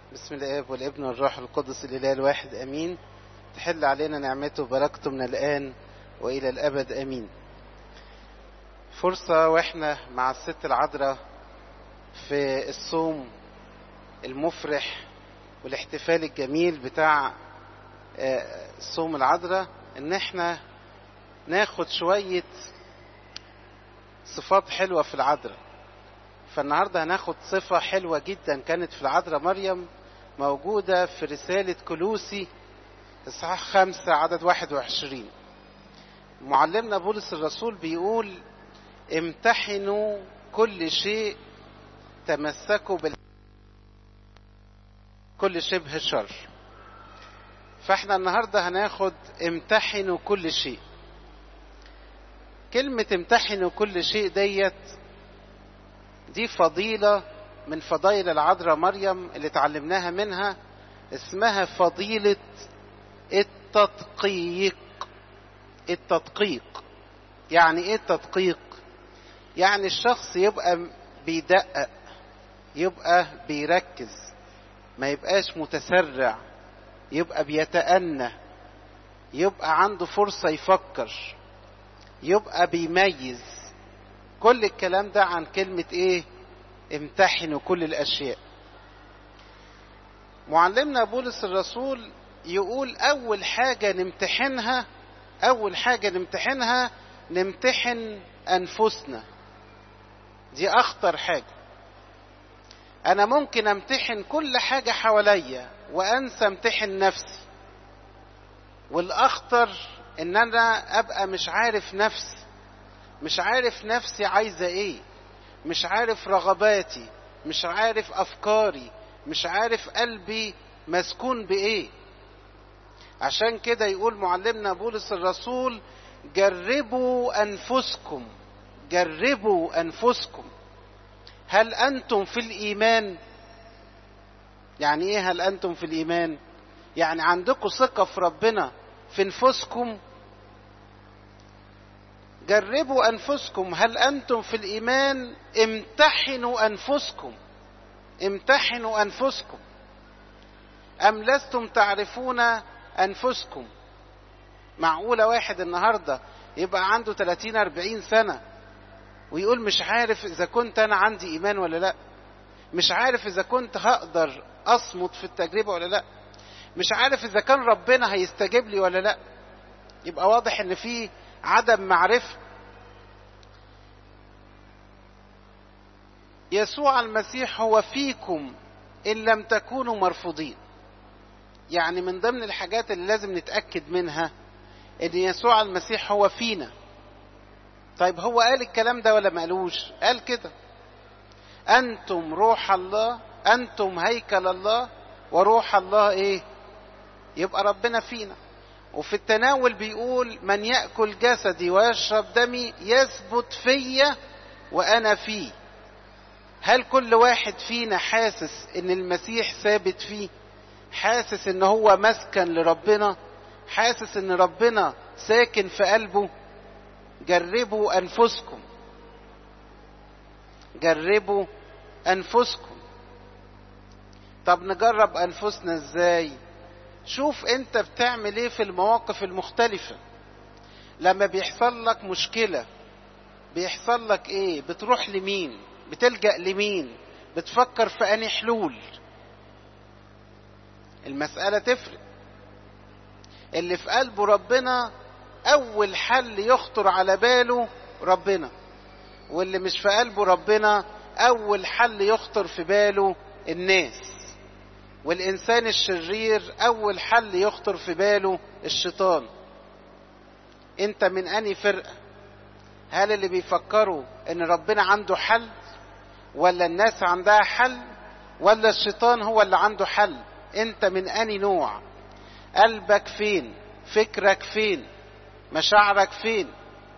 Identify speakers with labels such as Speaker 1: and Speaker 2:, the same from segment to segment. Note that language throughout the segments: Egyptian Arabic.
Speaker 1: بسم الاب والابن والروح القدس الاله الواحد امين تحل علينا نعمته وبركته من الان والى الابد امين فرصه واحنا مع الست العذراء في الصوم المفرح والاحتفال الجميل بتاع صوم العذراء ان احنا ناخد شويه صفات حلوه في العذراء فالنهارده هناخد صفه حلوه جدا كانت في العذراء مريم موجودة في رسالة كلوسي إصحاح خمسة عدد واحد وعشرين معلمنا بولس الرسول بيقول امتحنوا كل شيء تمسكوا بال كل شبه شر فاحنا النهاردة هناخد امتحنوا كل شيء كلمة امتحنوا كل شيء ديت دي فضيلة من فضائل العذراء مريم اللي اتعلمناها منها اسمها فضيلة التدقيق التدقيق يعني ايه التدقيق يعني الشخص يبقى بيدقق يبقى بيركز ما يبقاش متسرع يبقى بيتأنى يبقى عنده فرصة يفكر يبقى بيميز كل الكلام ده عن كلمة ايه امتحنوا كل الاشياء معلمنا بولس الرسول يقول اول حاجه نمتحنها اول حاجه نمتحنها نمتحن انفسنا دي اخطر حاجه انا ممكن امتحن كل حاجه حواليا وانسى امتحن نفسي والاخطر ان انا ابقى مش عارف نفسي مش عارف نفسي عايزه ايه مش عارف رغباتي مش عارف افكاري مش عارف قلبي مسكون بايه عشان كده يقول معلمنا بولس الرسول جربوا انفسكم جربوا انفسكم هل انتم في الايمان يعني ايه هل انتم في الايمان يعني عندكم ثقه في ربنا في نفوسكم جربوا انفسكم هل انتم في الايمان امتحنوا انفسكم امتحنوا انفسكم ام لستم تعرفون انفسكم معقوله واحد النهارده يبقى عنده 30 40 سنه ويقول مش عارف اذا كنت انا عندي ايمان ولا لا مش عارف اذا كنت هقدر اصمت في التجربه ولا لا مش عارف اذا كان ربنا هيستجيب لي ولا لا يبقى واضح ان في عدم معرفة يسوع المسيح هو فيكم إن لم تكونوا مرفوضين يعني من ضمن الحاجات اللي لازم نتأكد منها إن يسوع المسيح هو فينا طيب هو قال الكلام ده ولا ما قالوش قال كده أنتم روح الله أنتم هيكل الله وروح الله إيه يبقى ربنا فينا وفي التناول بيقول من يأكل جسدي ويشرب دمي يثبت فيا وأنا فيه هل كل واحد فينا حاسس ان المسيح ثابت فيه حاسس ان هو مسكن لربنا حاسس ان ربنا ساكن في قلبه جربوا انفسكم جربوا انفسكم طب نجرب انفسنا ازاي شوف انت بتعمل ايه في المواقف المختلفة لما بيحصل لك مشكلة بيحصل لك ايه بتروح لمين بتلجأ لمين بتفكر في اني حلول المسألة تفرق اللي في قلبه ربنا اول حل يخطر على باله ربنا واللي مش في قلبه ربنا اول حل يخطر في باله الناس والإنسان الشرير أول حل يخطر في باله الشيطان أنت من أني فرقة هل اللي بيفكروا إن ربنا عنده حل ولا الناس عندها حل ولا الشيطان هو اللي عنده حل أنت من أني نوع قلبك فين فكرك فين مشاعرك فين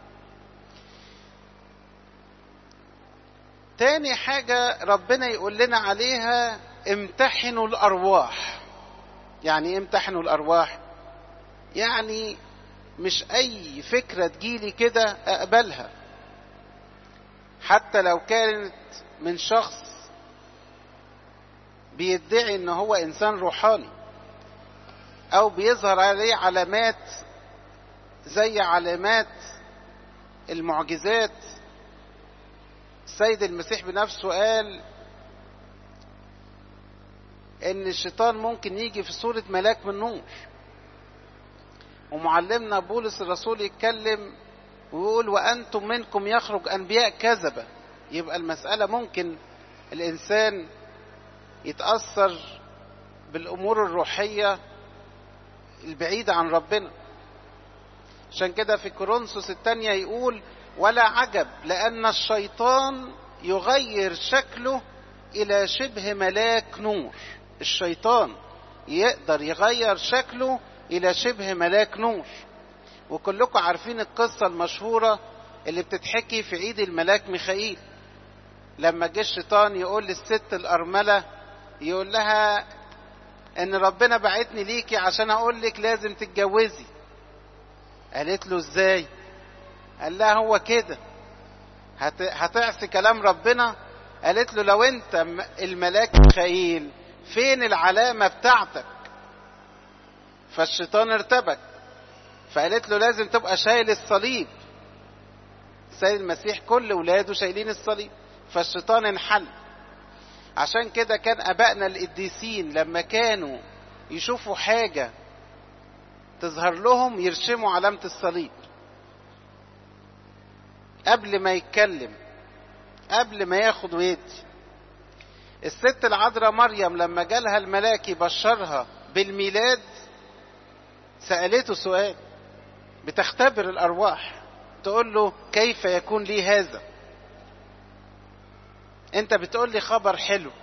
Speaker 1: تاني حاجة ربنا يقول لنا عليها امتحنوا الارواح يعني ايه امتحنوا الارواح يعني مش اي فكره تجيلي كده اقبلها حتى لو كانت من شخص بيدعي ان هو انسان روحاني او بيظهر عليه علامات زي علامات المعجزات السيد المسيح بنفسه قال ان الشيطان ممكن يجي في صورة ملاك من نور ومعلمنا بولس الرسول يتكلم ويقول وأنتم منكم يخرج أنبياء كذبة يبقى المسألة ممكن الإنسان يتأثر بالأمور الروحية البعيدة عن ربنا عشان كده في كورنثوس الثانية يقول ولا عجب لأن الشيطان يغير شكله إلى شبه ملاك نور الشيطان يقدر يغير شكله إلى شبه ملاك نور وكلكم عارفين القصة المشهورة اللي بتتحكي في عيد الملاك ميخائيل لما جه الشيطان يقول للست الأرملة يقول لها ان ربنا بعتني ليكي عشان اقول لك لازم تتجوزي قالت له ازاي قال لها هو كده هت... هتعصي كلام ربنا قالت له لو انت الملاك ميخائيل فين العلامة بتاعتك فالشيطان ارتبك فقالت له لازم تبقى شايل الصليب سيد المسيح كل ولاده شايلين الصليب فالشيطان انحل عشان كده كان ابائنا القديسين لما كانوا يشوفوا حاجة تظهر لهم يرشموا علامة الصليب قبل ما يتكلم قبل ما ياخد ويدي الست العذراء مريم لما جالها الملاك يبشرها بالميلاد سألته سؤال بتختبر الأرواح تقول له كيف يكون لي هذا انت بتقول لي خبر حلو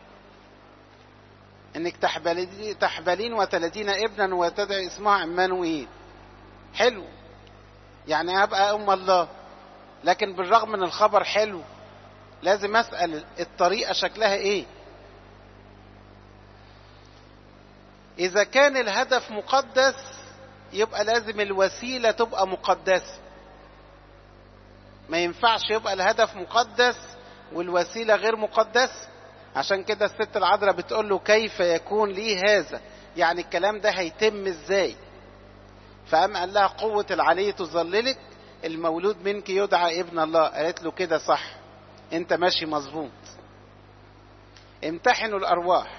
Speaker 1: انك تحبلين, تحبلين وتلدين ابنا وتدعي اسمها عمانوئيل حلو يعني هبقى ام الله لكن بالرغم من الخبر حلو لازم اسال الطريقه شكلها ايه اذا كان الهدف مقدس يبقى لازم الوسيله تبقى مقدسه ما ينفعش يبقى الهدف مقدس والوسيله غير مقدسه عشان كده الست العذراء بتقول له كيف يكون لي هذا يعني الكلام ده هيتم ازاي فقام قال لها قوة العلي تظللك المولود منك يدعى ابن الله قالت له كده صح انت ماشي مظبوط امتحنوا الارواح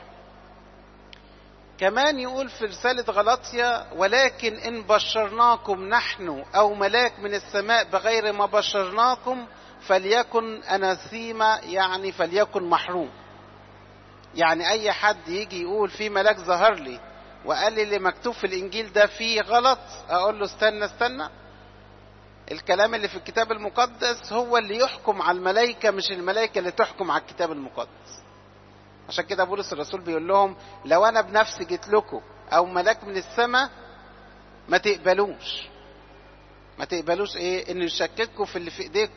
Speaker 1: كمان يقول في رسالة غلطية ولكن إن بشرناكم نحن أو ملاك من السماء بغير ما بشرناكم فليكن أناثيما يعني فليكن محروم يعني أي حد يجي يقول في ملاك ظهر لي وقال لي اللي مكتوب في الإنجيل ده فيه غلط أقول له استنى استنى الكلام اللي في الكتاب المقدس هو اللي يحكم على الملائكة مش الملائكة اللي تحكم على الكتاب المقدس عشان كده بولس الرسول بيقول لهم لو انا بنفسي جيت لكم او ملاك من السماء ما تقبلوش ما تقبلوش ايه ان يشككوا في اللي في ايديكم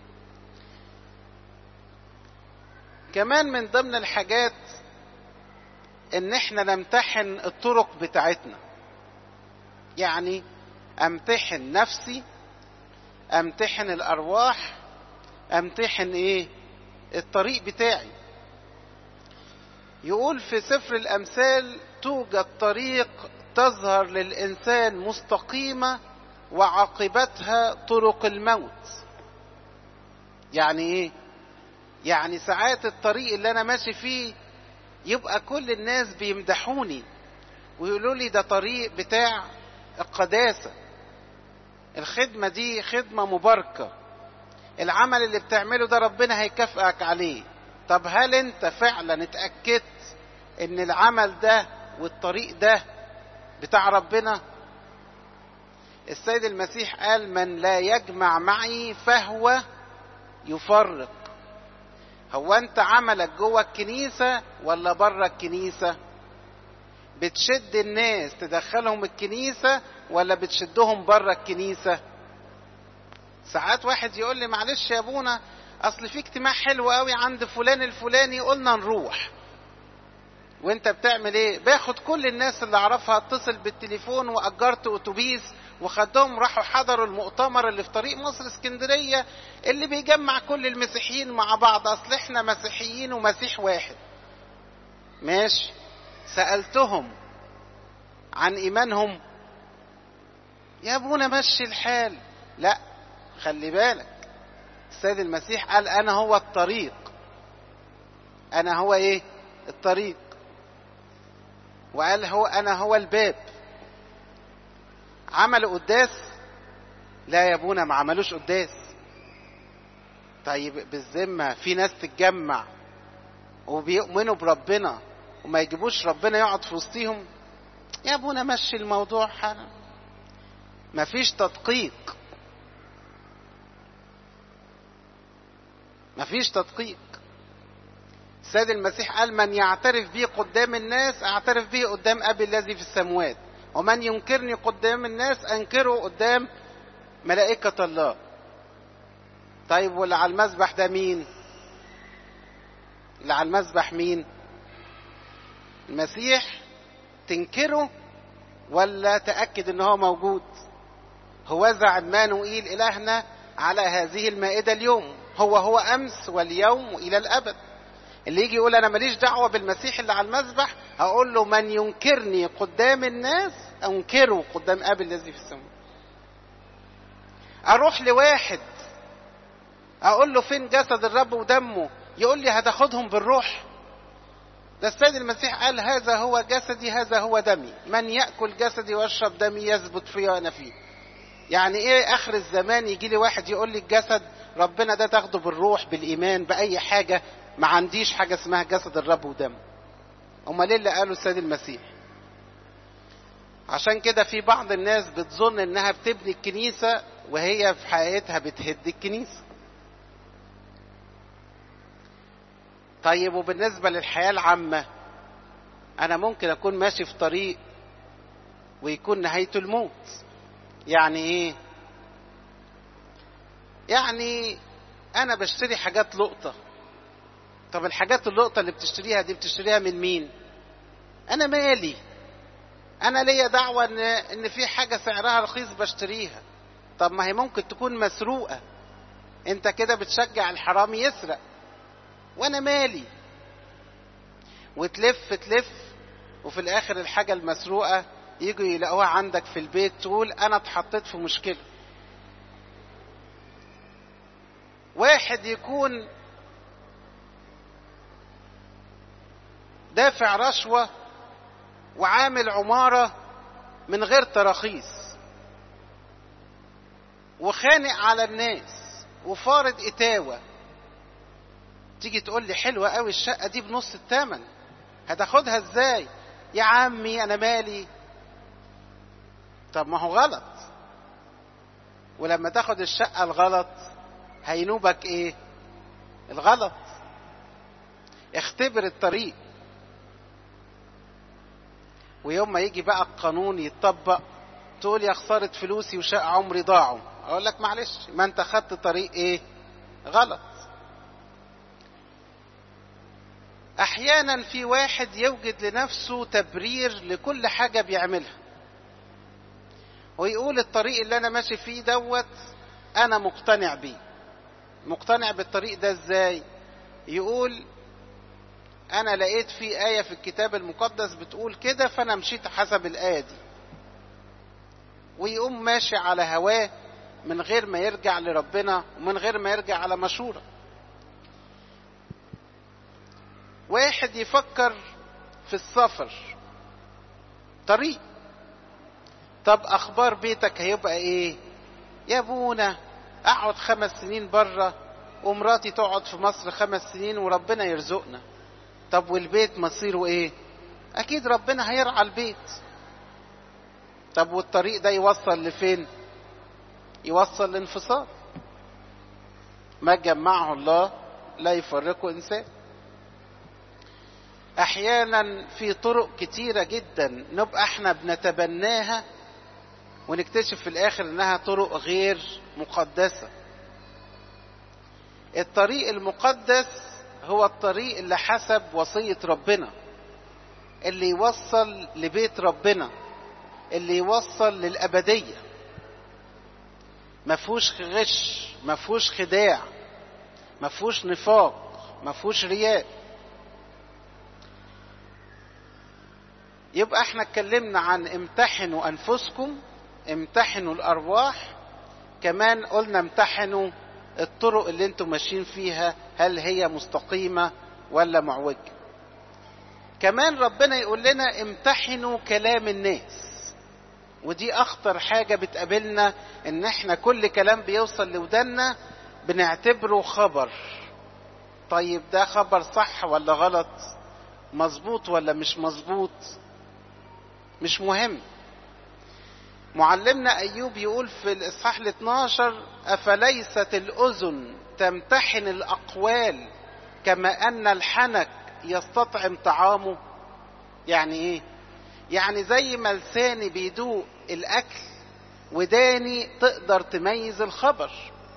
Speaker 1: كمان من ضمن الحاجات ان احنا نمتحن الطرق بتاعتنا يعني امتحن نفسي امتحن الارواح امتحن ايه الطريق بتاعي يقول في سفر الامثال توجد طريق تظهر للانسان مستقيمه وعاقبتها طرق الموت يعني ايه يعني ساعات الطريق اللي انا ماشي فيه يبقى كل الناس بيمدحوني ويقولوا لي ده طريق بتاع القداسه الخدمه دي خدمه مباركه العمل اللي بتعمله ده ربنا هيكافئك عليه طب هل انت فعلا اتأكدت ان العمل ده والطريق ده بتاع ربنا السيد المسيح قال من لا يجمع معي فهو يفرق هو انت عملك جوه الكنيسة ولا بره الكنيسة بتشد الناس تدخلهم الكنيسة ولا بتشدهم بره الكنيسة ساعات واحد يقول لي معلش يا ابونا اصل في اجتماع حلو قوي عند فلان الفلاني قلنا نروح وانت بتعمل ايه باخد كل الناس اللي اعرفها اتصل بالتليفون واجرت اتوبيس وخدهم راحوا حضروا المؤتمر اللي في طريق مصر اسكندرية اللي بيجمع كل المسيحيين مع بعض اصل احنا مسيحيين ومسيح واحد ماشي سألتهم عن إيمانهم يا ابونا مشي الحال لا خلي بالك السيد المسيح قال أنا هو الطريق أنا هو إيه الطريق وقال هو أنا هو الباب عملوا قداس لا يا ابونا ما عملوش قداس طيب بالذمة في ناس تتجمع وبيؤمنوا بربنا وما يجيبوش ربنا يقعد في وسطيهم يا ابونا مشي الموضوع حالا مفيش تدقيق مفيش تدقيق السيد المسيح قال من يعترف بي قدام الناس اعترف به قدام ابي الذي في السموات ومن ينكرني قدام الناس انكره قدام ملائكة الله طيب واللي على المذبح ده مين اللي على المذبح مين المسيح تنكره ولا تأكد ان هو موجود هوذا عمانوئيل إلهنا على هذه المائدة اليوم هو هو أمس واليوم وإلى الأبد اللي يجي يقول أنا ماليش دعوة بالمسيح اللي على المذبح هقول له من ينكرني قدام الناس أنكره قدام أبي الذي في السماء أروح لواحد أقول له فين جسد الرب ودمه يقول لي هتاخدهم بالروح ده السيد المسيح قال هذا هو جسدي هذا هو دمي من يأكل جسدي ويشرب دمي يثبت فيه وأنا فيه يعني ايه اخر الزمان يجي لي واحد يقول لي الجسد ربنا ده تاخده بالروح بالايمان باي حاجه ما عنديش حاجه اسمها جسد الرب ودم امال ايه اللي قاله السيد المسيح عشان كده في بعض الناس بتظن انها بتبني الكنيسه وهي في حقيقتها بتهد الكنيسه طيب وبالنسبه للحياه العامه انا ممكن اكون ماشي في طريق ويكون نهايته الموت يعني ايه يعني انا بشتري حاجات لقطة طب الحاجات اللقطة اللي بتشتريها دي بتشتريها من مين انا مالي انا ليا دعوة ان ان في حاجة سعرها رخيص بشتريها طب ما هي ممكن تكون مسروقة انت كده بتشجع الحرامي يسرق وانا مالي وتلف تلف وفي الاخر الحاجة المسروقة يجوا يلاقوها عندك في البيت تقول انا اتحطيت في مشكله واحد يكون دافع رشوه وعامل عماره من غير تراخيص وخانق على الناس وفارض اتاوه تيجي تقول لي حلوه قوي الشقه دي بنص الثمن هتاخدها ازاي يا عمي انا مالي طب ما هو غلط ولما تاخد الشقة الغلط هينوبك ايه الغلط اختبر الطريق ويوم ما يجي بقى القانون يتطبق تقول يا خسارة فلوسي وشقة عمري ضاعوا اقول لك معلش ما انت خدت طريق ايه غلط احيانا في واحد يوجد لنفسه تبرير لكل حاجة بيعملها ويقول الطريق اللي انا ماشي فيه دوت انا مقتنع بيه مقتنع بالطريق ده ازاي يقول انا لقيت في آية في الكتاب المقدس بتقول كده فانا مشيت حسب الآية دي ويقوم ماشي على هواه من غير ما يرجع لربنا ومن غير ما يرجع على مشورة واحد يفكر في السفر طريق طب اخبار بيتك هيبقى ايه يا ابونا اقعد خمس سنين بره ومراتي تقعد في مصر خمس سنين وربنا يرزقنا طب والبيت مصيره ايه اكيد ربنا هيرعى البيت طب والطريق ده يوصل لفين يوصل لانفصال ما جمعه الله لا يفرقه انسان احيانا في طرق كتيره جدا نبقى احنا بنتبناها ونكتشف في الاخر انها طرق غير مقدسه الطريق المقدس هو الطريق اللي حسب وصيه ربنا اللي يوصل لبيت ربنا اللي يوصل للابديه مفهوش غش مفهوش خداع مفهوش نفاق مفهوش رياء يبقى احنا اتكلمنا عن امتحنوا انفسكم امتحنوا الارواح كمان قلنا امتحنوا الطرق اللي انتم ماشيين فيها هل هي مستقيمة ولا معوجة كمان ربنا يقول لنا امتحنوا كلام الناس ودي اخطر حاجة بتقابلنا ان احنا كل كلام بيوصل لودنا بنعتبره خبر طيب ده خبر صح ولا غلط مظبوط ولا مش مظبوط مش مهم معلمنا ايوب يقول في الاصحاح ال 12 افليست الاذن تمتحن الاقوال كما ان الحنك يستطعم طعامه يعني ايه يعني زي ما لساني بيدوق الاكل وداني تقدر تميز الخبر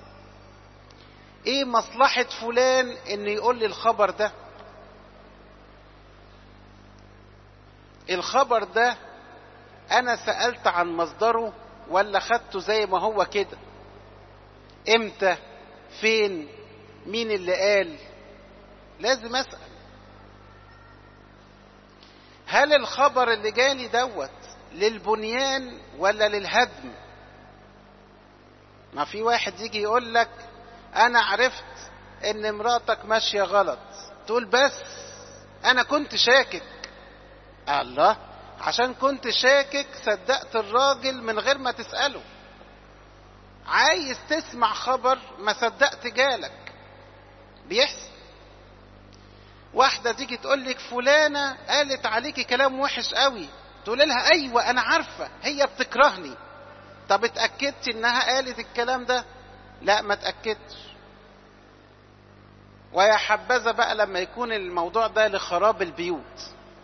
Speaker 1: ايه مصلحة فلان ان يقول لي الخبر ده الخبر ده انا سألت عن مصدره ولا خدته زي ما هو كده امتى فين مين اللي قال لازم اسأل هل الخبر اللي جالي دوت للبنيان ولا للهدم ما في واحد يجي يقول لك انا عرفت ان مراتك ماشية غلط تقول بس انا كنت شاكك الله عشان كنت شاكك صدقت الراجل من غير ما تسأله عايز تسمع خبر ما صدقت جالك بيحصل واحدة تيجي تقول لك فلانة قالت عليكي كلام وحش قوي تقول لها ايوه انا عارفة هي بتكرهني طب اتأكدت انها قالت الكلام ده لا ما اتأكدتش ويا حبذا بقى لما يكون الموضوع ده لخراب البيوت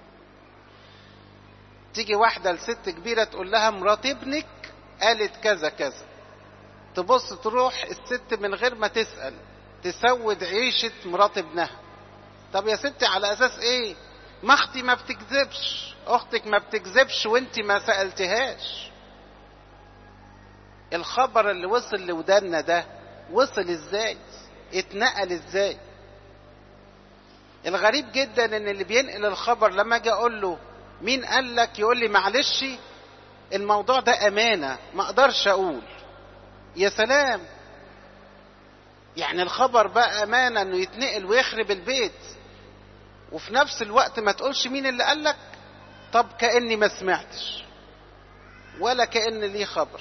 Speaker 1: تيجي واحدة لست كبيرة تقول لها مرات ابنك قالت كذا كذا تبص تروح الست من غير ما تسأل تسود عيشة مرات ابنها طب يا ستي على اساس ايه ما اختي ما بتكذبش اختك ما بتكذبش وانت ما سألتهاش الخبر اللي وصل لودانا ده وصل ازاي اتنقل ازاي الغريب جدا ان اللي بينقل الخبر لما اجي اقول له مين قال لك يقول لي معلش الموضوع ده امانه ما اقدرش اقول يا سلام يعني الخبر بقى امانه انه يتنقل ويخرب البيت وفي نفس الوقت ما تقولش مين اللي قال لك طب كاني ما سمعتش ولا كان ليه خبر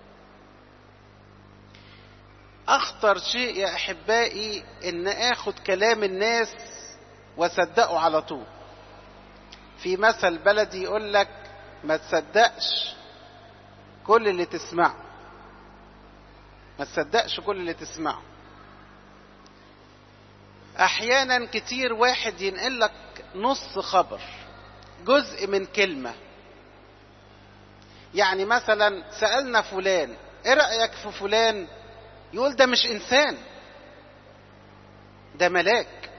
Speaker 1: اخطر شيء يا احبائي ان اخد كلام الناس واصدقه على طول في مثل بلدي يقول لك ما تصدقش كل اللي تسمعه ما تصدقش كل اللي تسمعه احيانا كتير واحد ينقل لك نص خبر جزء من كلمة يعني مثلا سألنا فلان ايه رأيك في فلان يقول ده مش انسان ده ملاك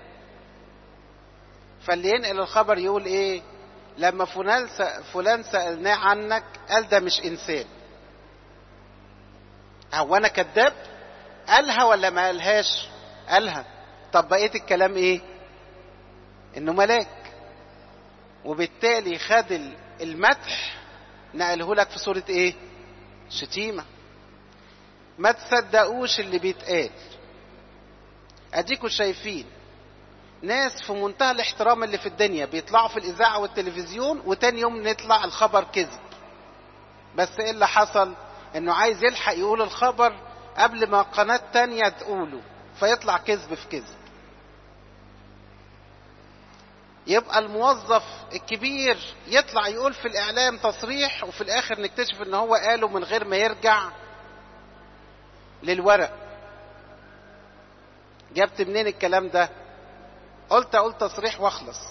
Speaker 1: فاللي ينقل الخبر يقول ايه لما فلان فلان سألناه عنك قال ده مش انسان هو انا كذاب قالها ولا ما قالهاش قالها طب بقيه الكلام ايه انه ملاك وبالتالي خد المدح نقله لك في صورة ايه شتيمة ما تصدقوش اللي بيتقال اديكوا شايفين ناس في منتهى الاحترام اللي في الدنيا بيطلعوا في الاذاعة والتلفزيون وتاني يوم نطلع الخبر كذب بس ايه اللي حصل انه عايز يلحق يقول الخبر قبل ما قناة تانية تقوله فيطلع كذب في كذب يبقى الموظف الكبير يطلع يقول في الاعلام تصريح وفي الاخر نكتشف ان هو قاله من غير ما يرجع للورق جبت منين الكلام ده قلت اقول تصريح واخلص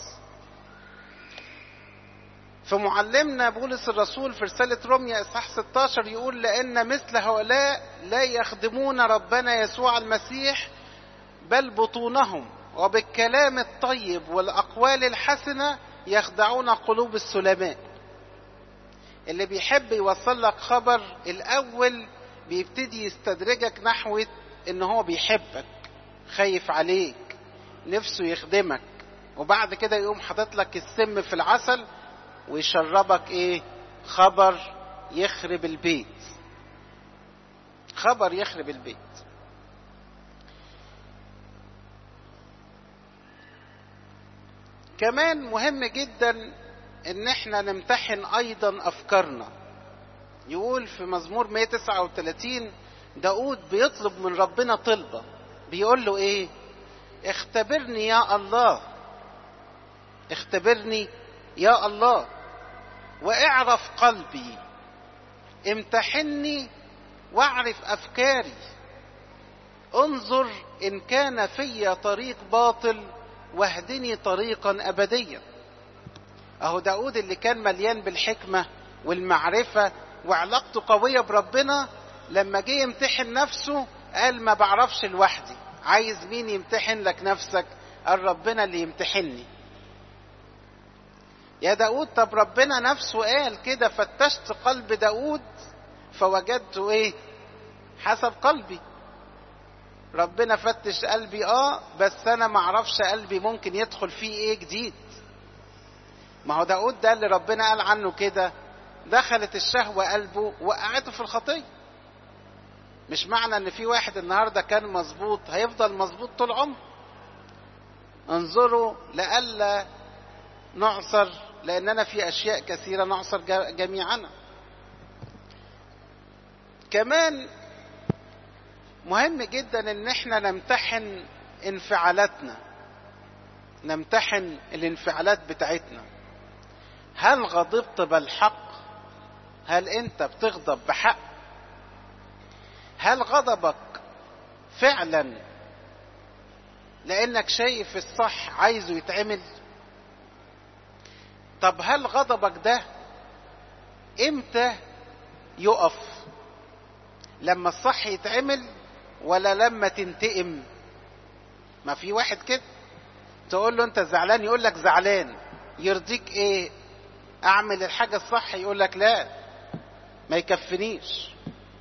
Speaker 1: فمعلمنا بولس الرسول في رسالة روميا إصحاح 16 يقول لأن مثل هؤلاء لا يخدمون ربنا يسوع المسيح بل بطونهم وبالكلام الطيب والأقوال الحسنة يخدعون قلوب السلماء اللي بيحب يوصل لك خبر الأول بيبتدي يستدرجك نحو إن هو بيحبك خايف عليك نفسه يخدمك وبعد كده يقوم حاطط لك السم في العسل ويشربك ايه خبر يخرب البيت خبر يخرب البيت كمان مهم جدا ان احنا نمتحن ايضا افكارنا يقول في مزمور 139 داود بيطلب من ربنا طلبة بيقول له ايه اختبرني يا الله اختبرني يا الله واعرف قلبي امتحني واعرف افكاري انظر ان كان في طريق باطل واهدني طريقا ابديا اهو داود اللي كان مليان بالحكمة والمعرفة وعلاقته قوية بربنا لما جه يمتحن نفسه قال ما بعرفش لوحدي عايز مين يمتحن لك نفسك قال ربنا اللي يمتحني يا داود طب ربنا نفسه قال كده فتشت قلب داود فوجدت ايه حسب قلبي ربنا فتش قلبي اه بس انا معرفش قلبي ممكن يدخل فيه ايه جديد ما هو داود ده اللي ربنا قال عنه كده دخلت الشهوة قلبه وقعته في الخطية مش معنى ان في واحد النهاردة كان مظبوط هيفضل مظبوط طول عمره انظروا لألا نعصر لأننا في أشياء كثيرة نعصر جميعنا كمان مهم جدا ان احنا نمتحن انفعالاتنا نمتحن الانفعالات بتاعتنا هل غضبت بالحق هل انت بتغضب بحق هل غضبك فعلا لانك شايف الصح عايزه يتعمل طب هل غضبك ده امتى يقف لما الصح يتعمل ولا لما تنتقم ما في واحد كده تقول له انت زعلان يقول لك زعلان يرضيك ايه اعمل الحاجة الصح يقول لك لا ما يكفنيش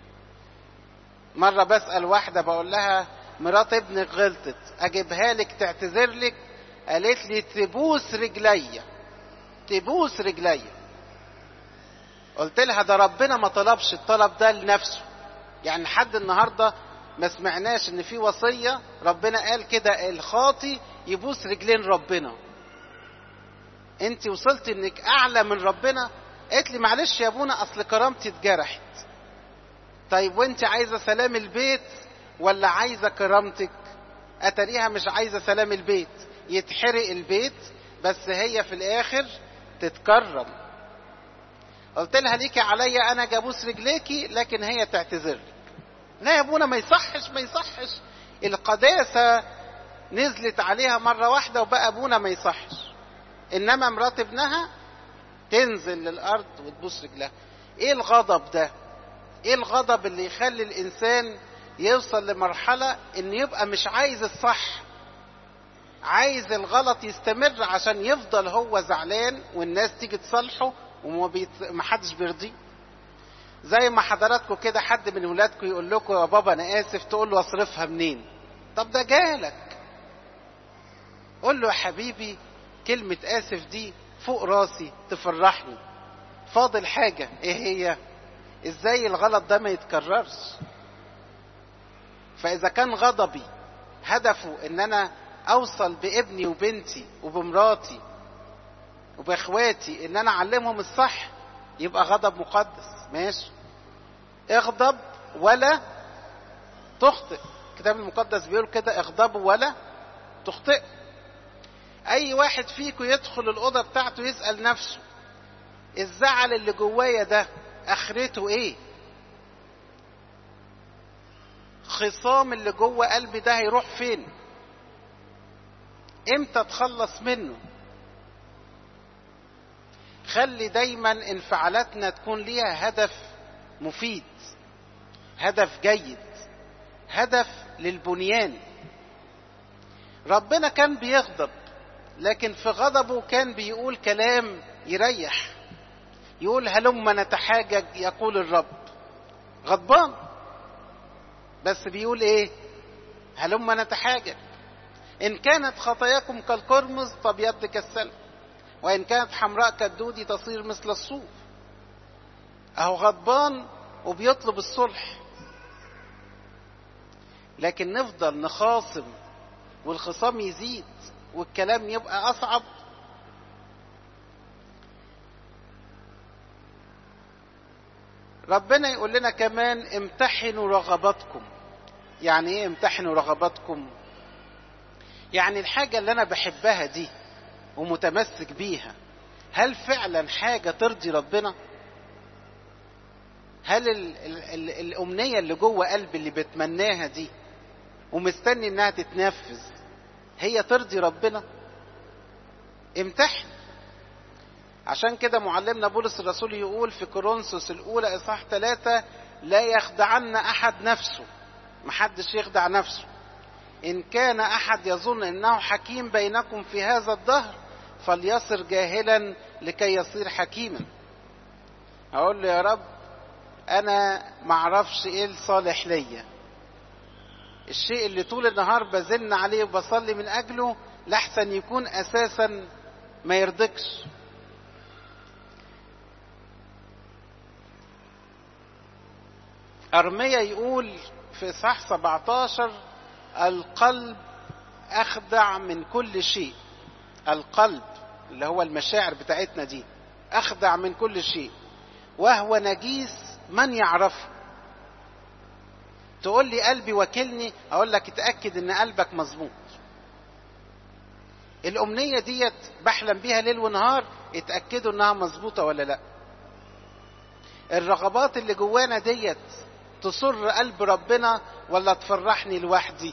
Speaker 1: مرة بسأل واحدة بقول لها مرات ابنك غلطت اجيبها لك تعتذر لك قالت لي تبوس رجليا تبوس رجليا قلت لها ده ربنا ما طلبش الطلب ده لنفسه يعني لحد النهارده ما سمعناش ان في وصيه ربنا قال كده الخاطي يبوس رجلين ربنا انت وصلت انك اعلى من ربنا قالت لي معلش يا ابونا اصل كرامتي اتجرحت طيب وانت عايزه سلام البيت ولا عايزه كرامتك اتريها مش عايزه سلام البيت يتحرق البيت بس هي في الاخر تتكرم قلت لها ليكي عليا انا جابوس رجليكي لكن هي تعتذر لك لا يا ابونا ما يصحش ما يصحش القداسة نزلت عليها مرة واحدة وبقى ابونا ما يصحش انما مرات ابنها تنزل للارض وتبوس رجلها ايه الغضب ده ايه الغضب اللي يخلي الانسان يوصل لمرحلة ان يبقى مش عايز الصح عايز الغلط يستمر عشان يفضل هو زعلان والناس تيجي تصالحه وما بيت... حدش بيرضيه زي ما حضراتكم كده حد من ولادكم يقول لكم يا بابا انا اسف تقول له اصرفها منين طب ده جالك قول له يا حبيبي كلمة اسف دي فوق راسي تفرحني فاضل حاجة ايه هي ازاي الغلط ده ما يتكررش فاذا كان غضبي هدفه ان انا اوصل بابني وبنتي وبمراتي وباخواتي ان انا اعلمهم الصح يبقى غضب مقدس ماشي اغضب ولا تخطئ الكتاب المقدس بيقول كده اغضبوا ولا تخطئ اي واحد فيكم يدخل الاوضه بتاعته يسال نفسه الزعل اللي جوايا ده اخرته ايه خصام اللي جوه قلبي ده هيروح فين امتى اتخلص منه خلي دايما انفعالاتنا تكون ليها هدف مفيد هدف جيد هدف للبنيان ربنا كان بيغضب لكن في غضبه كان بيقول كلام يريح يقول هلم نتحاجج يقول الرب غضبان بس بيقول ايه هلم نتحاجج ان كانت خطاياكم كالقرمز فبيض كالسلم وإن كانت حمراء كالدودي تصير مثل الصوف أهو غضبان وبيطلب الصلح لكن نفضل نخاصم والخصام يزيد والكلام يبقى أصعب ربنا يقول لنا كمان امتحنوا رغباتكم يعني ايه امتحنوا رغباتكم يعني الحاجة اللي انا بحبها دي ومتمسك بيها هل فعلا حاجة ترضي ربنا هل ال ال ال الأمنية اللي جوه قلبي اللي بتمناها دي ومستني انها تتنفذ هي ترضي ربنا امتحن عشان كده معلمنا بولس الرسول يقول في كورنثوس الأولى إصحاح ثلاثة لا يخدعن أحد نفسه محدش يخدع نفسه إن كان أحد يظن أنه حكيم بينكم في هذا الدهر فليصر جاهلا لكي يصير حكيما أقول له يا رب أنا معرفش إيه الصالح ليا الشيء اللي طول النهار بزن عليه وبصلي من أجله لحسن يكون أساسا ما يرضكش أرميا يقول في إصحاح 17 القلب أخدع من كل شيء القلب اللي هو المشاعر بتاعتنا دي أخدع من كل شيء وهو نجيس من يعرفه تقول لي قلبي وكلني أقول لك اتأكد إن قلبك مظبوط الأمنية ديت بحلم بيها ليل ونهار اتأكدوا إنها مظبوطة ولا لأ الرغبات اللي جوانا ديت تسر قلب ربنا ولا تفرحني لوحدي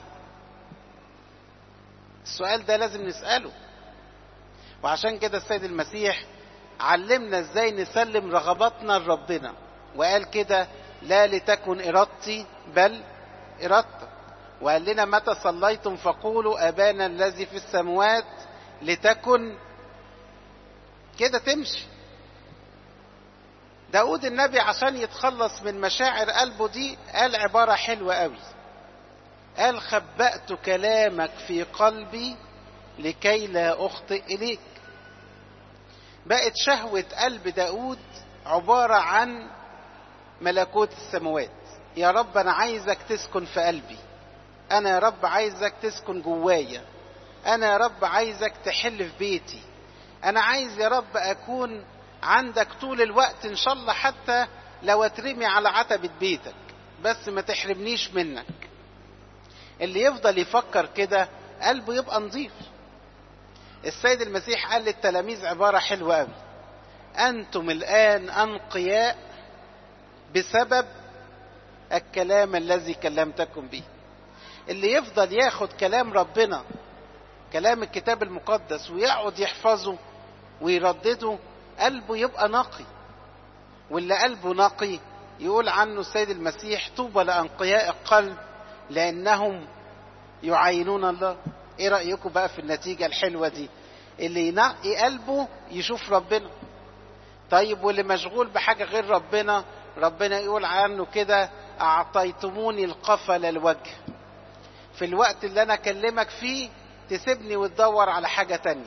Speaker 1: السؤال ده لازم نسأله وعشان كده السيد المسيح علمنا ازاي نسلم رغباتنا لربنا وقال كده لا لتكن ارادتي بل ارادتك وقال لنا متى صليتم فقولوا ابانا الذي في السماوات لتكن كده تمشي داود النبي عشان يتخلص من مشاعر قلبه دي قال عبارة حلوة قوي قال خبأت كلامك في قلبي لكي لا أخطئ إليك بقت شهوة قلب داود عبارة عن ملكوت السماوات يا رب أنا عايزك تسكن في قلبي أنا يا رب عايزك تسكن جوايا أنا يا رب عايزك تحل في بيتي أنا عايز يا رب أكون عندك طول الوقت ان شاء الله حتى لو اترمي على عتبة بيتك بس ما تحرمنيش منك اللي يفضل يفكر كده قلبه يبقى نظيف السيد المسيح قال للتلاميذ عبارة حلوة قوي أنتم الآن أنقياء بسبب الكلام الذي كلمتكم به اللي يفضل ياخد كلام ربنا كلام الكتاب المقدس ويقعد يحفظه ويردده قلبه يبقى نقي واللي قلبه نقي يقول عنه السيد المسيح طوبى لأنقياء القلب لأنهم يعينون الله ايه رأيكم بقى في النتيجة الحلوة دي اللي ينقي قلبه يشوف ربنا طيب واللي مشغول بحاجة غير ربنا ربنا يقول عنه كده أعطيتموني القفل الوجه في الوقت اللي أنا أكلمك فيه تسيبني وتدور على حاجة تانية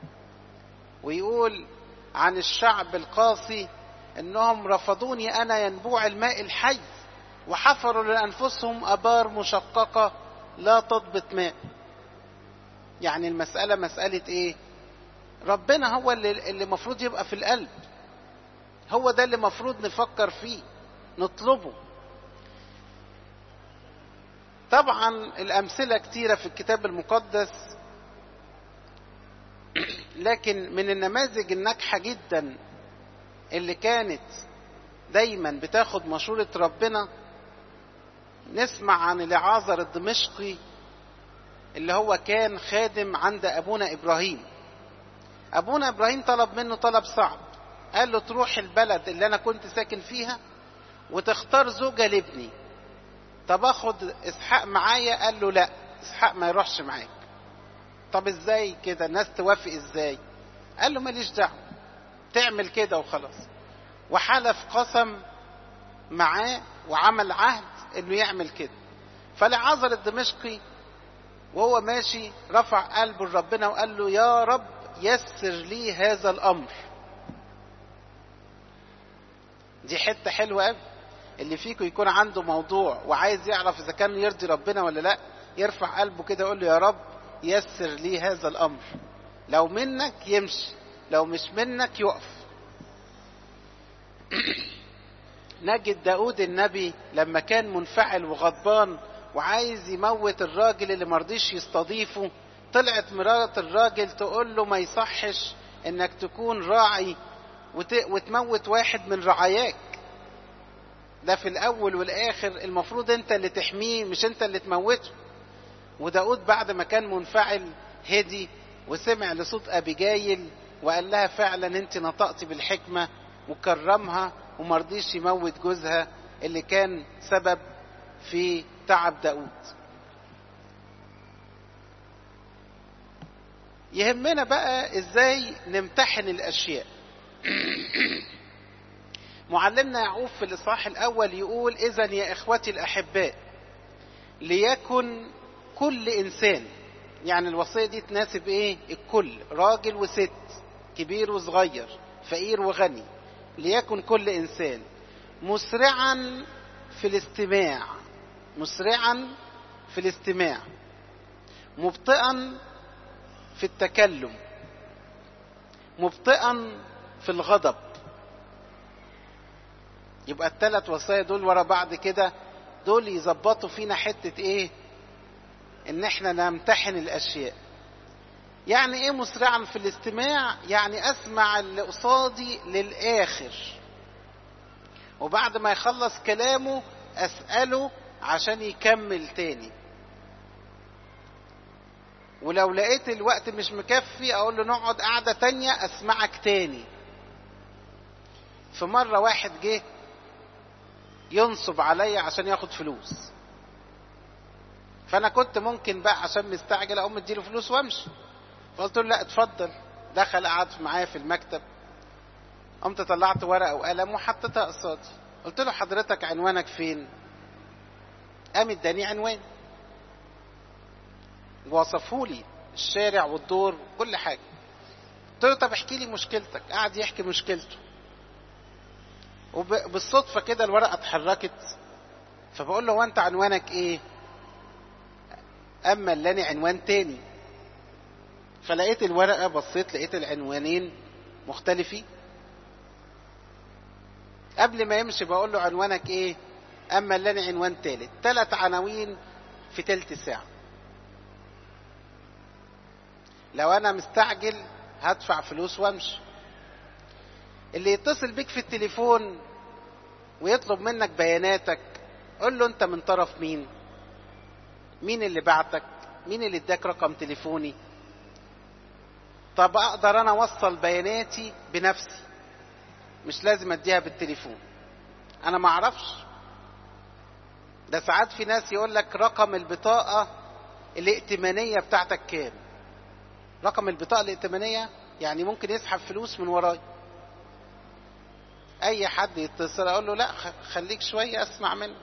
Speaker 1: ويقول عن الشعب القاسي انهم رفضوني انا ينبوع الماء الحي وحفروا لانفسهم ابار مشققه لا تضبط ماء يعني المساله مساله ايه ربنا هو اللي اللي المفروض يبقى في القلب هو ده اللي المفروض نفكر فيه نطلبه طبعا الامثله كتيره في الكتاب المقدس لكن من النماذج الناجحة جدا اللي كانت دايما بتاخد مشورة ربنا نسمع عن العازر الدمشقي اللي هو كان خادم عند أبونا إبراهيم أبونا إبراهيم طلب منه طلب صعب قال له تروح البلد اللي أنا كنت ساكن فيها وتختار زوجة لابني طب أخد إسحاق معايا قال له لا إسحاق ما يروحش معاك طب ازاي كده الناس توافق ازاي قال له ماليش دعوه تعمل كده وخلاص وحلف قسم معاه وعمل عهد انه يعمل كده فلعازر الدمشقي وهو ماشي رفع قلبه لربنا وقال له يا رب يسر لي هذا الأمر دي حتة حلوة قوي اللي فيكم يكون عنده موضوع وعايز يعرف إذا كان يرضي ربنا ولا لأ يرفع قلبه كده يقول له يا رب يسر لي هذا الأمر لو منك يمشي لو مش منك يقف نجد داود النبي لما كان منفعل وغضبان وعايز يموت الراجل اللي مرضيش يستضيفه طلعت مرات الراجل تقول له ما يصحش انك تكون راعي وت... وتموت واحد من رعاياك ده في الاول والاخر المفروض انت اللي تحميه مش انت اللي تموته وداود بعد ما كان منفعل هدي وسمع لصوت ابيجايل وقال لها فعلا انت نطقتي بالحكمه وكرمها ومرضيش يموت جوزها اللي كان سبب في تعب داود يهمنا بقى ازاي نمتحن الاشياء معلمنا يعقوب في الاصحاح الاول يقول اذا يا اخوتي الاحباء ليكن كل انسان يعني الوصيه دي تناسب ايه الكل راجل وست كبير وصغير فقير وغني ليكن كل انسان مسرعا في الاستماع مسرعا في الاستماع مبطئا في التكلم مبطئا في الغضب يبقى الثلاث وصايا دول ورا بعض كده دول يظبطوا فينا حتة ايه ان احنا نمتحن الاشياء يعني ايه مسرعا في الاستماع يعني اسمع اللي قصادي للاخر وبعد ما يخلص كلامه اسأله عشان يكمل تاني ولو لقيت الوقت مش مكفي اقول له نقعد قعدة تانية اسمعك تاني في مرة واحد جه ينصب عليا عشان ياخد فلوس فانا كنت ممكن بقى عشان مستعجل اقوم اديله فلوس وامشي فقلت له لا اتفضل دخل قعد معايا في المكتب قمت طلعت ورقه وقلم وحطيتها قصادي قلت له حضرتك عنوانك فين قام اداني عنوان ووصفه لي الشارع والدور وكل حاجه قلت له طب احكي لي مشكلتك قعد يحكي مشكلته وبالصدفه كده الورقه اتحركت فبقول له هو انت عنوانك ايه اما اللي عنوان تاني فلقيت الورقه بصيت لقيت العنوانين مختلفين قبل ما يمشي بقول له عنوانك ايه اما اللي عنوان تالت تلات عناوين في تلت ساعه لو انا مستعجل هدفع فلوس وامشي اللي يتصل بيك في التليفون ويطلب منك بياناتك قول له انت من طرف مين مين اللي بعتك مين اللي اداك رقم تليفوني طب اقدر انا اوصل بياناتي بنفسي مش لازم اديها بالتليفون انا ما اعرفش ده ساعات في ناس يقول لك رقم البطاقة الائتمانية بتاعتك كام رقم البطاقة الائتمانية يعني ممكن يسحب فلوس من وراي اي حد يتصل اقول له لا خليك شوية اسمع منك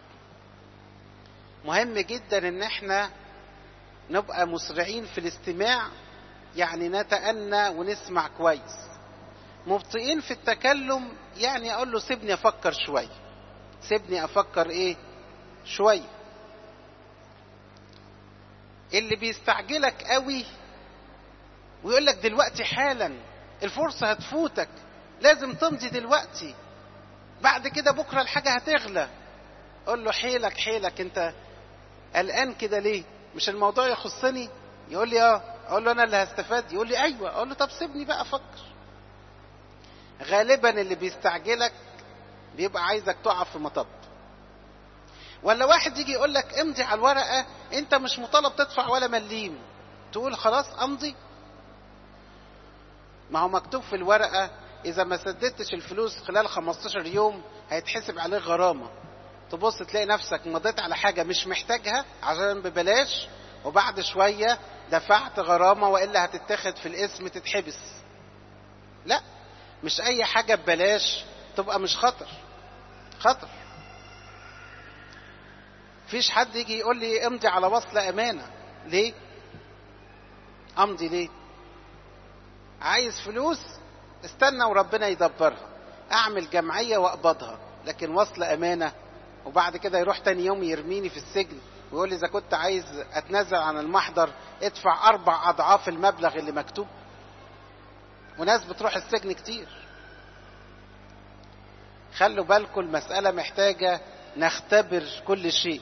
Speaker 1: مهم جدا ان احنا نبقى مسرعين في الاستماع يعني نتأنى ونسمع كويس مبطئين في التكلم يعني اقول له سيبني افكر شوية سيبني افكر ايه شوية اللي بيستعجلك قوي ويقول لك دلوقتي حالا الفرصة هتفوتك لازم تمضي دلوقتي بعد كده بكرة الحاجة هتغلى قول له حيلك حيلك انت قلقان كده ليه مش الموضوع يخصني يقول لي اه اقول له انا اللي هستفاد يقول لي ايوه اقول له طب سيبني بقى افكر غالبا اللي بيستعجلك بيبقى عايزك تقع في مطب ولا واحد يجي يقول لك امضي على الورقه انت مش مطالب تدفع ولا مليم تقول خلاص امضي ما هو مكتوب في الورقه اذا ما سددتش الفلوس خلال 15 يوم هيتحسب عليك غرامه تبص تلاقي نفسك مضيت على حاجه مش محتاجها عشان ببلاش وبعد شويه دفعت غرامه والا هتتاخد في الاسم تتحبس لا مش اي حاجه ببلاش تبقى مش خطر خطر فيش حد يجي يقول لي امضي على وصل امانه ليه امضي ليه عايز فلوس استنى وربنا يدبرها اعمل جمعيه واقبضها لكن وصل امانه وبعد كده يروح تاني يوم يرميني في السجن ويقول لي اذا كنت عايز اتنازل عن المحضر ادفع اربع اضعاف المبلغ اللي مكتوب وناس بتروح السجن كتير خلوا بالكم المسألة محتاجة نختبر كل شيء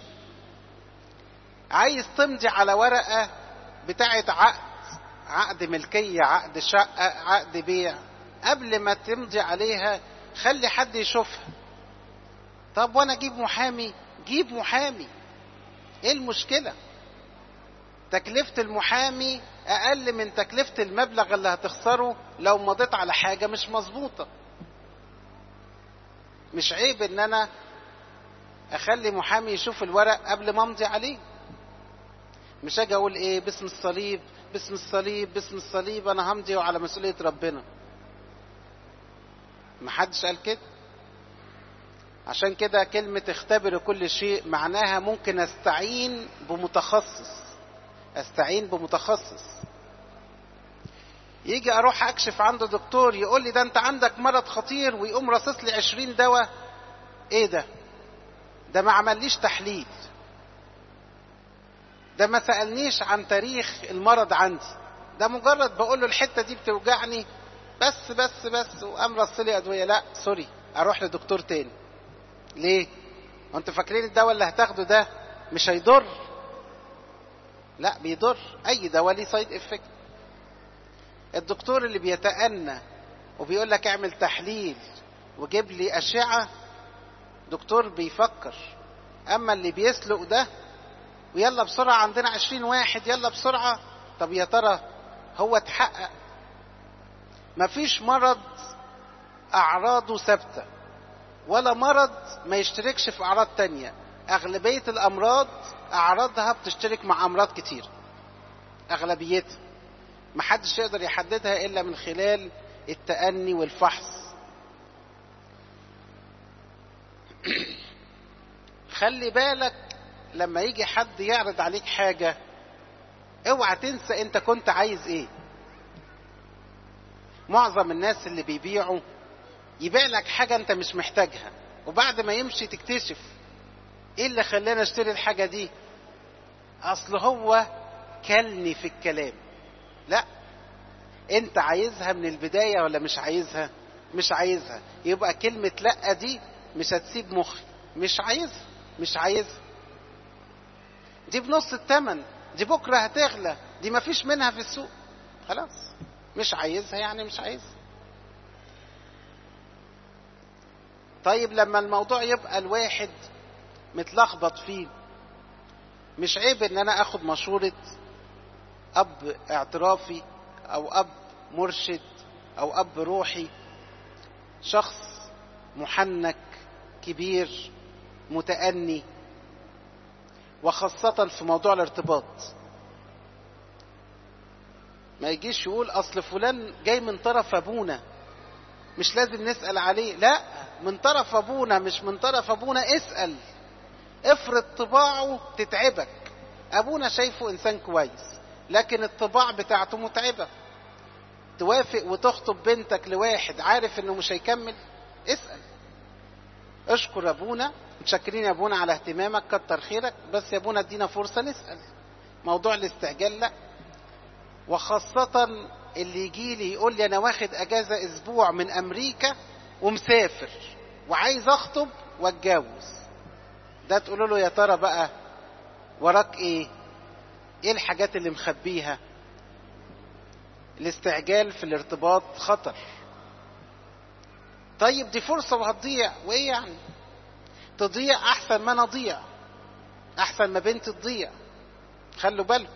Speaker 1: عايز تمضي على ورقة بتاعة عقد عقد ملكية عقد شقة عقد بيع قبل ما تمضي عليها خلي حد يشوفها طب وانا اجيب محامي جيب محامي ايه المشكلة تكلفة المحامي اقل من تكلفة المبلغ اللي هتخسره لو مضيت على حاجة مش مظبوطة مش عيب ان انا اخلي محامي يشوف الورق قبل ما امضي عليه مش اجي اقول ايه باسم الصليب باسم الصليب باسم الصليب انا همضي على مسؤولية ربنا محدش قال كده عشان كده كلمة اختبروا كل شيء معناها ممكن استعين بمتخصص استعين بمتخصص يجي اروح اكشف عند دكتور يقول لي ده انت عندك مرض خطير ويقوم راصص لي 20 دواء ايه ده ده ما عمليش تحليل ده ما سألنيش عن تاريخ المرض عندي ده مجرد بقول له الحتة دي بتوجعني بس بس بس وقام رصلي ادوية لا سوري اروح لدكتور تاني ليه وانتوا فاكرين الدواء اللي هتاخده ده مش هيضر لا بيضر اي دواء ليه سايد افكت الدكتور اللي بيتأنى وبيقول لك اعمل تحليل وجيب لي أشعة دكتور بيفكر أما اللي بيسلق ده ويلا بسرعة عندنا عشرين واحد يلا بسرعة طب يا ترى هو اتحقق مفيش مرض أعراضه ثابتة ولا مرض ما يشتركش في أعراض تانية أغلبية الأمراض أعراضها بتشترك مع أمراض كتير أغلبيتها محدش يقدر يحددها إلا من خلال التأني والفحص خلي بالك لما يجي حد يعرض عليك حاجة اوعى تنسى انت كنت عايز ايه معظم الناس اللي بيبيعوا يبيع لك حاجة انت مش محتاجها وبعد ما يمشي تكتشف ايه اللي خلاني اشتري الحاجة دي اصل هو كلني في الكلام لا انت عايزها من البداية ولا مش عايزها مش عايزها يبقى كلمة لا دي مش هتسيب مخي مش عايزها مش عايزها دي بنص التمن دي بكرة هتغلى دي مفيش منها في السوق خلاص مش عايزها يعني مش عايزها طيب لما الموضوع يبقى الواحد متلخبط فيه مش عيب ان انا اخد مشورة اب اعترافي او اب مرشد او اب روحي شخص محنك كبير متأني وخاصة في موضوع الارتباط ما يجيش يقول اصل فلان جاي من طرف ابونا مش لازم نسأل عليه لا من طرف ابونا مش من طرف ابونا اسأل افرض طباعه تتعبك ابونا شايفه انسان كويس لكن الطباع بتاعته متعبة توافق وتخطب بنتك لواحد عارف انه مش هيكمل اسأل اشكر ابونا متشكرين يا ابونا على اهتمامك كتر خيرك بس يا ابونا ادينا فرصة نسأل موضوع الاستعجال لا وخاصة اللي يجي لي يقول لي انا واخد اجازة اسبوع من امريكا ومسافر وعايز اخطب واتجوز ده تقول له يا ترى بقى وراك ايه ايه الحاجات اللي مخبيها الاستعجال في الارتباط خطر طيب دي فرصة وهتضيع وايه يعني تضيع احسن ما انا اضيع احسن ما بنتي تضيع خلوا بالكم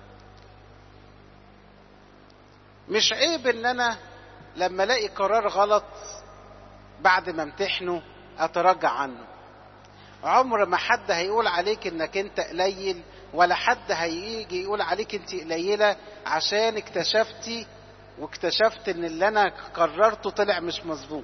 Speaker 1: مش عيب ان انا لما الاقي قرار غلط بعد ما امتحنه اتراجع عنه عمر ما حد هيقول عليك انك انت قليل ولا حد هيجي يقول عليك انت قليله عشان اكتشفتي واكتشفت ان اللي انا قررته طلع مش مظبوط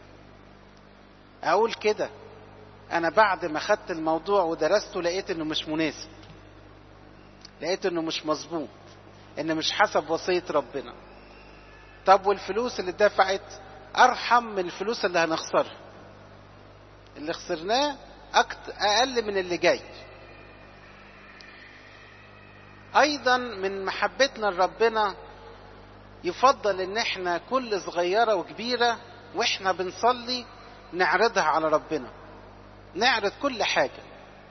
Speaker 1: اقول كده انا بعد ما خدت الموضوع ودرسته لقيت انه مش مناسب لقيت انه مش مظبوط ان مش حسب وصيه ربنا طب والفلوس اللي اتدفعت ارحم من الفلوس اللي هنخسرها اللي خسرناه أكتر اقل من اللي جاي ايضا من محبتنا لربنا يفضل ان احنا كل صغيره وكبيره واحنا بنصلي نعرضها على ربنا نعرض كل حاجه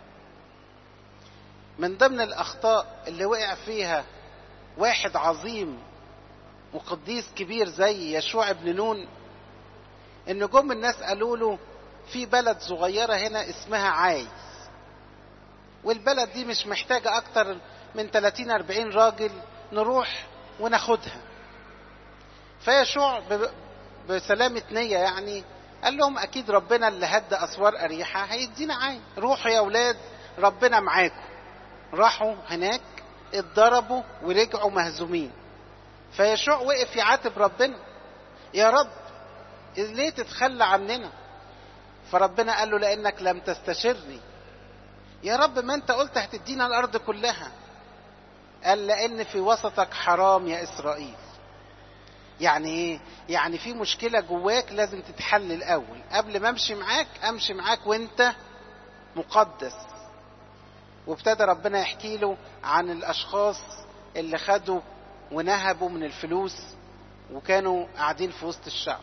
Speaker 1: من ضمن الاخطاء اللي وقع فيها واحد عظيم وقديس كبير زي يشوع بن نون ان جم الناس قالوا له في بلد صغيره هنا اسمها عايز والبلد دي مش محتاجه اكتر من 30 40 راجل نروح وناخدها فيشوع بسلامة نية يعني قال لهم أكيد ربنا اللي هدى أسوار أريحة هيدينا عين روحوا يا أولاد ربنا معاكم راحوا هناك اتضربوا ورجعوا مهزومين فيشوع وقف يعاتب ربنا يا رب ليه تتخلى عننا فربنا قال له لأنك لم تستشرني يا رب ما انت قلت هتدينا الأرض كلها قال لأن في وسطك حرام يا إسرائيل يعني ايه يعني في مشكلة جواك لازم تتحل الأول قبل ما أمشي معاك أمشي معاك وانت مقدس وابتدى ربنا يحكي له عن الأشخاص اللي خدوا ونهبوا من الفلوس وكانوا قاعدين في وسط الشعب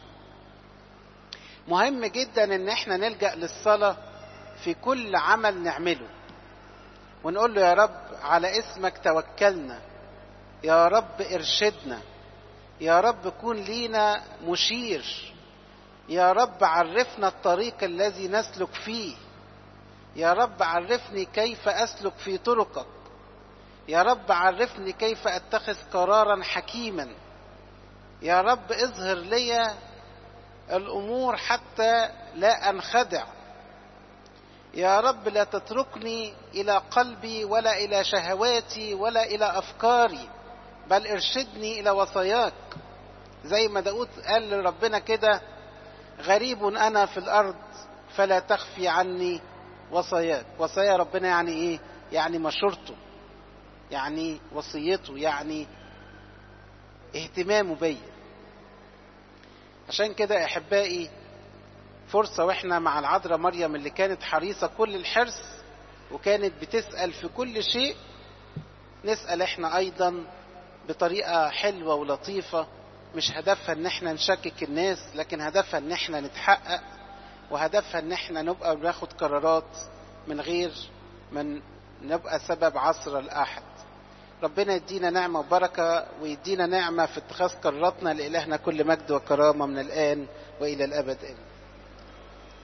Speaker 1: مهم جدا ان احنا نلجأ للصلاة في كل عمل نعمله ونقول له يا رب على اسمك توكلنا يا رب ارشدنا يا رب كن لينا مشير يا رب عرفنا الطريق الذي نسلك فيه يا رب عرفني كيف اسلك في طرقك يا رب عرفني كيف اتخذ قرارا حكيما يا رب اظهر لي الامور حتى لا انخدع يا رب لا تتركني الى قلبي ولا الى شهواتي ولا الى افكاري بل ارشدني الى وصاياك زي ما داود قال لربنا كده غريب انا في الارض فلا تخفي عني وصاياك وصايا ربنا يعني ايه يعني مشورته يعني وصيته يعني اهتمامه بيا عشان كده احبائي فرصه واحنا مع العذراء مريم اللي كانت حريصه كل الحرص وكانت بتسال في كل شيء نسال احنا ايضا بطريقه حلوه ولطيفه مش هدفها ان احنا نشكك الناس لكن هدفها ان احنا نتحقق وهدفها ان احنا نبقى بناخد قرارات من غير من نبقى سبب عصر الاحد ربنا يدينا نعمة وبركة ويدينا نعمة في اتخاذ قراراتنا لإلهنا كل مجد وكرامة من الآن وإلى الأبد آمين